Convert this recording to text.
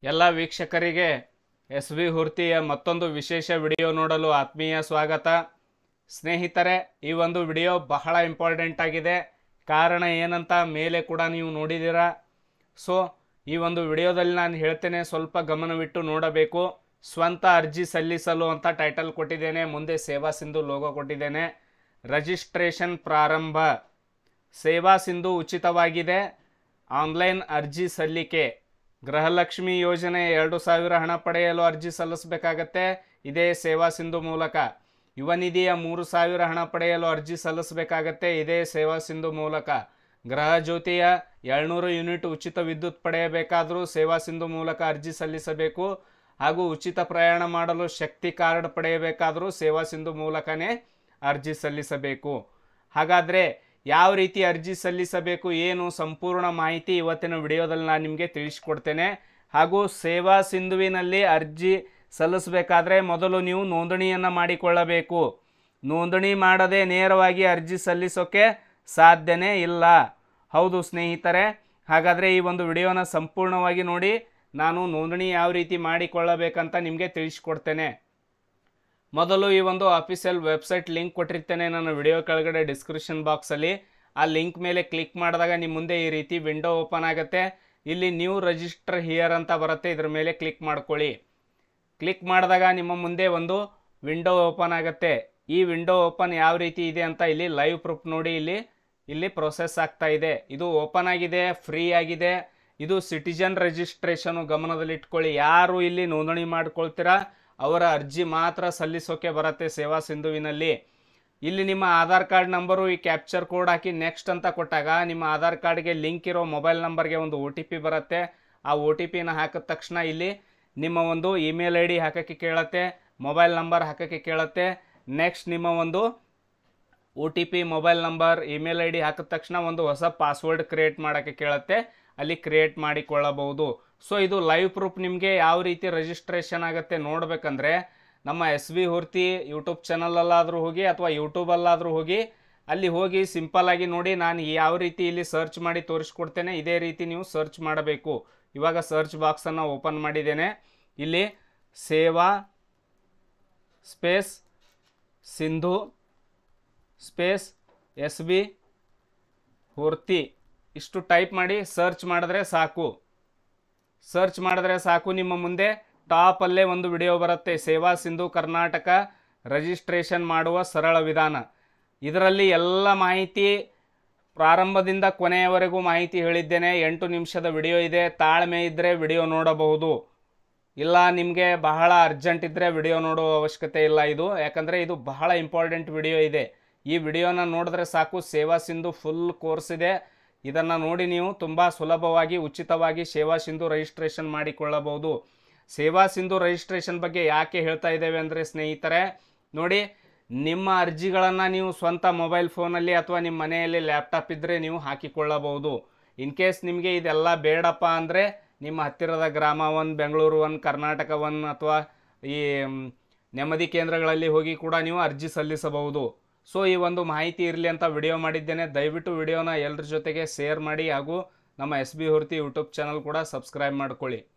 ಎಲ್ಲ ವೀಕ್ಷಕರಿಗೆ S V ಹುರ್ತಿಯ ಮತ್ತೊಂದು ವಿಶೇಷ ವಿಡಿಯೋ ನೋಡಲು ಆತ್ಮೀಯ ಸ್ವಾಗತ ಸ್ನೇಹಿತರೆ ಈ ಒಂದು ವಿಡಿಯೋ ಬಹಳ ಇಂಪಾರ್ಟೆಂಟ್ ಆಗಿದೆ ಕಾರಣ ಏನಂತ ಮೇಲೆ ಕೂಡ ನೀವು ನೋಡಿದ್ದೀರಾ ಸೊ ಈ ಒಂದು ವಿಡಿಯೋದಲ್ಲಿ ನಾನು ಹೇಳ್ತೇನೆ ಸ್ವಲ್ಪ ಗಮನವಿಟ್ಟು ನೋಡಬೇಕು ಸ್ವಂತ ಅರ್ಜಿ ಸಲ್ಲಿಸಲು ಅಂತ ಟೈಟಲ್ ಕೊಟ್ಟಿದ್ದೇನೆ ಮುಂದೆ ಸೇವಾ ಸಿಂಧು ಲೋಗೋ ಕೊಟ್ಟಿದ್ದೇನೆ ರಿಜಿಸ್ಟ್ರೇಷನ್ ಪ್ರಾರಂಭ ಸೇವಾ ಸಿಂಧು ಉಚಿತವಾಗಿದೆ ಆನ್ಲೈನ್ ಅರ್ಜಿ ಸಲ್ಲಿಕೆ ಗೃಹಲಕ್ಷ್ಮಿ ಯೋಜನೆ ಎರಡು ಸಾವಿರ ಹಣ ಪಡೆಯಲು ಅರ್ಜಿ ಸಲ್ಲಿಸಬೇಕಾಗತ್ತೆ ಇದೇ ಸೇವಾ ಸಿಂಧು ಮೂಲಕ ಯುವ ನಿಧಿಯ ಮೂರು ಸಾವಿರ ಹಣ ಪಡೆಯಲು ಅರ್ಜಿ ಸಲ್ಲಿಸಬೇಕಾಗತ್ತೆ ಇದೇ ಸೇವಾ ಸಿಂಧು ಮೂಲಕ ಗೃಹ ಜ್ಯೋತಿಯ ಏಳ್ನೂರು ಯೂನಿಟ್ ಉಚಿತ ವಿದ್ಯುತ್ ಪಡೆಯಬೇಕಾದರೂ ಸೇವಾ ಸಿಂಧು ಮೂಲಕ ಅರ್ಜಿ ಸಲ್ಲಿಸಬೇಕು ಹಾಗೂ ಉಚಿತ ಪ್ರಯಾಣ ಮಾಡಲು ಶಕ್ತಿ ಕಾರ್ಡ್ ಪಡೆಯಬೇಕಾದರೂ ಸೇವಾ ಸಿಂಧು ಮೂಲಕನೇ ಅರ್ಜಿ ಸಲ್ಲಿಸಬೇಕು ಹಾಗಾದರೆ ಯಾವ ರೀತಿ ಅರ್ಜಿ ಸಲ್ಲಿಸಬೇಕು ಏನು ಸಂಪೂರ್ಣ ಮಾಹಿತಿ ಇವತ್ತಿನ ವಿಡಿಯೋದಲ್ಲಿ ನಾನು ನಿಮಗೆ ತಿಳಿಸ್ಕೊಡ್ತೇನೆ ಹಾಗೂ ಸೇವಾ ಸಿಂಧುವಿನಲ್ಲಿ ಅರ್ಜಿ ಸಲ್ಲಿಸಬೇಕಾದ್ರೆ ಮೊದಲು ನೀವು ನೋಂದಣಿಯನ್ನು ಮಾಡಿಕೊಳ್ಳಬೇಕು ನೋಂದಣಿ ಮಾಡದೆ ನೇರವಾಗಿ ಅರ್ಜಿ ಸಲ್ಲಿಸೋಕ್ಕೆ ಸಾಧ್ಯನೇ ಇಲ್ಲ ಹೌದು ಸ್ನೇಹಿತರೆ ಹಾಗಾದರೆ ಈ ಒಂದು ವಿಡಿಯೋನ ಸಂಪೂರ್ಣವಾಗಿ ನೋಡಿ ನಾನು ನೋಂದಣಿ ಯಾವ ರೀತಿ ಮಾಡಿಕೊಳ್ಳಬೇಕಂತ ನಿಮಗೆ ತಿಳಿಸ್ಕೊಡ್ತೇನೆ ಮೊದಲು ಈ ಒಂದು ಅಫಿಷಿಯಲ್ ವೆಬ್ಸೈಟ್ ಲಿಂಕ್ ಕೊಟ್ಟಿರ್ತೇನೆ ನನ್ನ ವಿಡಿಯೋ ಕೆಳಗಡೆ ಡಿಸ್ಕ್ರಿಪ್ಷನ್ ಬಾಕ್ಸಲ್ಲಿ ಆ ಲಿಂಕ್ ಮೇಲೆ ಕ್ಲಿಕ್ ಮಾಡಿದಾಗ ನಿಮ್ಮ ಮುಂದೆ ಈ ರೀತಿ ವಿಂಡೋ ಓಪನ್ ಆಗುತ್ತೆ ಇಲ್ಲಿ ನ್ಯೂ ರಿಜಿಸ್ಟರ್ ಹಿಯರ್ ಅಂತ ಬರುತ್ತೆ ಇದ್ರ ಮೇಲೆ ಕ್ಲಿಕ್ ಮಾಡ್ಕೊಳ್ಳಿ ಕ್ಲಿಕ್ ಮಾಡಿದಾಗ ನಿಮ್ಮ ಮುಂದೆ ಒಂದು ವಿಂಡೋ ಓಪನ್ ಆಗುತ್ತೆ ಈ ವಿಂಡೋ ಓಪನ್ ಯಾವ ರೀತಿ ಇದೆ ಅಂತ ಇಲ್ಲಿ ಲೈವ್ ಪ್ರೂಫ್ ನೋಡಿ ಇಲ್ಲಿ ಇಲ್ಲಿ ಪ್ರೊಸೆಸ್ ಆಗ್ತಾ ಇದೆ ಇದು ಓಪನ್ ಆಗಿದೆ ಫ್ರೀ ಆಗಿದೆ ಇದು ಸಿಟಿಜನ್ ರಿಜಿಸ್ಟ್ರೇಷನ್ ಗಮನದಲ್ಲಿಟ್ಕೊಳ್ಳಿ ಯಾರು ಇಲ್ಲಿ ನೋಂದಣಿ ಮಾಡ್ಕೊಳ್ತೀರಾ ಅವರ ಅರ್ಜಿ ಮಾತ್ರ ಸಲ್ಲಿಸೋಕೆ ಬರುತ್ತೆ ಸೇವಾ ಸಿಂಧುವಿನಲ್ಲಿ ಇಲ್ಲಿ ನಿಮ್ಮ ಆಧಾರ್ ಕಾರ್ಡ್ ನಂಬರು ಈ ಕ್ಯಾಪ್ಚರ್ ಕೋಡ್ ಹಾಕಿ ನೆಕ್ಸ್ಟ್ ಅಂತ ಕೊಟ್ಟಾಗ ನಿಮ್ಮ ಆಧಾರ್ ಕಾರ್ಡ್ಗೆ ಲಿಂಕ್ ಇರೋ ಮೊಬೈಲ್ ನಂಬರ್ಗೆ ಒಂದು ಒ ಟಿ ಪಿ ಬರುತ್ತೆ ಆ ಒ ಟಿ ಪಿನ ಹಾಕಿದ ತಕ್ಷಣ ಇಲ್ಲಿ ನಿಮ್ಮ ಒಂದು ಇಮೇಲ್ ಐ ಡಿ ಹಾಕೋಕ್ಕೆ ಕೇಳುತ್ತೆ ಮೊಬೈಲ್ ನಂಬರ್ ಹಾಕೋಕ್ಕೆ ಕೇಳುತ್ತೆ ನೆಕ್ಸ್ಟ್ ನಿಮ್ಮ ಒಂದು O T P mobile number email I D ಹಾಕಿದ ತಕ್ಷಣ ಒಂದು ಹೊಸ ಪಾಸ್ವರ್ಡ್ ಕ್ರಿಯೇಟ್ ಮಾಡೋಕ್ಕೆ ಕೇಳುತ್ತೆ ಅಲ್ಲಿ ಕ್ರಿಯೇಟ್ ಮಾಡಿಕೊಳ್ಳಬಹುದು ಸೊ ಇದು ಲೈವ್ ಪ್ರೂಫ್ ನಿಮಗೆ ಯಾವ ರೀತಿ ರಿಜಿಸ್ಟ್ರೇಷನ್ ಆಗುತ್ತೆ ನೋಡಬೇಕಂದ್ರೆ ನಮ್ಮ ಎಸ್ ವಿ ಹುರ್ತಿ ಯೂಟ್ಯೂಬ್ ಚಾನಲಲ್ಲಾದರೂ ಹೋಗಿ ಅಥವಾ ಯೂಟ್ಯೂಬಲ್ಲಾದರೂ ಹೋಗಿ ಅಲ್ಲಿ ಹೋಗಿ ಸಿಂಪಲ್ ಆಗಿ ನೋಡಿ ನಾನು ಯಾವ ರೀತಿ ಇಲ್ಲಿ ಸರ್ಚ್ ಮಾಡಿ ತೋರಿಸ್ಕೊಡ್ತೇನೆ ಇದೇ ರೀತಿ ನೀವು ಸರ್ಚ್ ಮಾಡಬೇಕು ಇವಾಗ ಸರ್ಚ್ ಬಾಕ್ಸನ್ನು ಓಪನ್ ಮಾಡಿದ್ದೇನೆ ಇಲ್ಲಿ Seva space Sindhu space S B Hurthi ಇಷ್ಟು ಟೈಪ್ ಮಾಡಿ ಸರ್ಚ್ ಮಾಡಿದ್ರೆ ಸಾಕು ಸರ್ಚ್ ಮಾಡಿದ್ರೆ ಸಾಕು ನಿಮ್ಮ ಮುಂದೆ ಟಾಪಲ್ಲೇ ಒಂದು ವಿಡಿಯೋ ಬರುತ್ತೆ ಸೇವಾ ಸಿಂಧು ಕರ್ನಾಟಕ ರಿಜಿಸ್ಟ್ರೇಷನ್ ಮಾಡುವ ಸರಳ ವಿಧಾನ ಇದರಲ್ಲಿ ಎಲ್ಲ ಮಾಹಿತಿ ಪ್ರಾರಂಭದಿಂದ ಕೊನೆಯವರೆಗೂ ಮಾಹಿತಿ ಹೇಳಿದ್ದೇನೆ ಎಂಟು ನಿಮಿಷದ ವಿಡಿಯೋ ಇದೆ ತಾಳ್ಮೆ ಇದ್ದರೆ ವಿಡಿಯೋ ನೋಡಬಹುದು ಇಲ್ಲ ನಿಮಗೆ ಬಹಳ ಅರ್ಜೆಂಟ್ ಇದ್ದರೆ ವಿಡಿಯೋ ನೋಡುವ ಅವಶ್ಯಕತೆ ಇಲ್ಲ ಇದು ಯಾಕಂದರೆ ಇದು ಬಹಳ ಇಂಪಾರ್ಟೆಂಟ್ ವಿಡಿಯೋ ಇದೆ ಈ ವಿಡಿಯೋನ ನೋಡಿದ್ರೆ ಸಾಕು ಸೇವಾ ಸಿಂಧು ಫುಲ್ ಕೋರ್ಸ್ ಇದೆ ಇದನ್ನು ನೋಡಿ ನೀವು ತುಂಬ ಸುಲಭವಾಗಿ ಉಚಿತವಾಗಿ ಸೇವಾ ಸಿಂಧು ರಿಜಿಸ್ಟ್ರೇಷನ್ ಮಾಡಿಕೊಳ್ಳಬಹುದು ಸೇವಾ ಸಿಂಧು ರಿಜಿಸ್ಟ್ರೇಷನ್ ಬಗ್ಗೆ ಯಾಕೆ ಹೇಳ್ತಾ ಇದ್ದೇವೆ ಅಂದರೆ ಸ್ನೇಹಿತರೆ ನೋಡಿ ನಿಮ್ಮ ಅರ್ಜಿಗಳನ್ನು ನೀವು ಸ್ವಂತ ಮೊಬೈಲ್ ಫೋನಲ್ಲಿ ಅಥವಾ ನಿಮ್ಮ ಮನೆಯಲ್ಲಿ ಲ್ಯಾಪ್ಟಾಪ್ ಇದ್ದರೆ ನೀವು ಹಾಕಿಕೊಳ್ಳಬಹುದು ಇನ್ ಕೇಸ್ ನಿಮಗೆ ಇದೆಲ್ಲ ಬೇಡಪ್ಪ ಅಂದರೆ ನಿಮ್ಮ ಹತ್ತಿರದ ಗ್ರಾಮ one Bengaluru one Karnataka one ಅಥವಾ ಈ ಮ್, ನೆಮ್ಮದಿ ಕೇಂದ್ರಗಳಲ್ಲಿ ಹೋಗಿ ಕೂಡ ನೀವು ಅರ್ಜಿ ಸಲ್ಲಿಸಬಹುದು ಸೊ ಈ ಒಂದು ಮಾಹಿತಿ ಇರಲಿ ಅಂತ ವಿಡಿಯೋ ಮಾಡಿದ್ದೇನೆ ದಯವಿಟ್ಟು ವಿಡಿಯೋನ ಎಲ್ಲರ ಜೊತೆಗೆ ಶೇರ್ ಮಾಡಿ ಹಾಗೂ ನಮ್ಮ S B Horthi YouTube channel ಕೂಡ ಸಬ್ಸ್ಕ್ರೈಬ್ ಮಾಡ್ಕೊಳ್ಳಿ